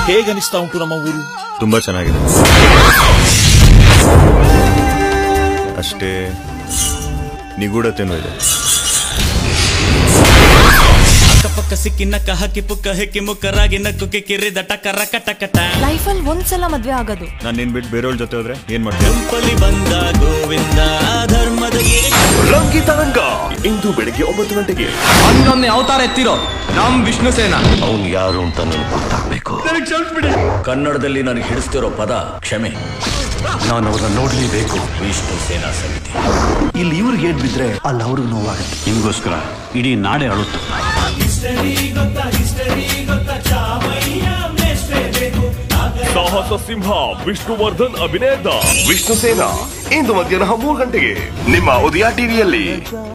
ಹೇಗನಿಸ್ತಾ ಉಂಟು ನಮ್ಮ ಊರು ತುಂಬಾ ಚೆನ್ನಾಗಿದೆ ಅಷ್ಟೇ ನಿಗೂಢತೆನೂ ಇದೆ ಅಕ್ಕಪಕ್ಕ ಸಿಕ್ಕಿ ನಕ್ಕ ಹಕ್ಕಿ ಪುಕ್ಕ ಹೆಕ್ಕಿ ಮುಕ್ಕರಾಗಿ ನಕ್ಕು ಕಿರಿದ ಟಕರ ಕಟಕಟ ಲೈಫಲ್ಲಿ ಒಂದ್ಸಲ ಮದ್ವೆ ಆಗೋದು ನಾನು ನಿನ್ ಬಿಟ್ಟು ಬೇರೆಯವ್ರ ಜೊತೆ ಹೋದ್ರೆ ಏನ್ ಮಾಡ್ತೀನಿ ಗುಂಪಲಿ ಬಂದ ಗೋವಿಂದ ಧರ್ಮದ ಗಿರಿ ರಂಗಿತರಂಗ ಇಂದು ಬೆಳಿಗ್ಗೆ ಒಂಬತ್ತು ಗಂಟೆಗೆ ಹನ್ನೊಂದನೇ ಅವತಾರ ಎತ್ತಿರೋ ನಮ್ ವಿಷ್ಣು ಸೇನಾ ಅವನು ಯಾರು ಅಂತ ನನಗೆ ಗೊತ್ತಾಗಬೇಕು ಕನ್ನಡದಲ್ಲಿ ನನಗೆ ಹಿಡಿಸ್ತಿರೋ ಪದ ಕ್ಷಮೆ ನಾನು ಅವರನ್ನ ನೋಡ್ಲೇಬೇಕು ವಿಷ್ಣು ಸೇನಾ ಸಮಿತಿ ಇಲ್ಲಿ ಇವ್ರಿಗೆ ಏನ್ ಬಿದ್ರೆ ಅಲ್ಲಿ ಅವ್ರಿಗೆ ನೋವಾಗುತ್ತೆ ನಿಮಗೋಸ್ಕರ ಇಡೀ ನಾಡೆ ಅಳುತ್ತೆ ಸಾಹಸ ಸಿಂಹ ವಿಷ್ಣುವರ್ಧನ್ ಅಭಿನಯದ ವಿಷ್ಣು ಸೇನಾ ಇಂದು ಮಧ್ಯಾಹ್ನ ಮೂರು ಗಂಟೆಗೆ ನಿಮ್ಮ ಉದಯ ಟಿವಿಯಲ್ಲಿ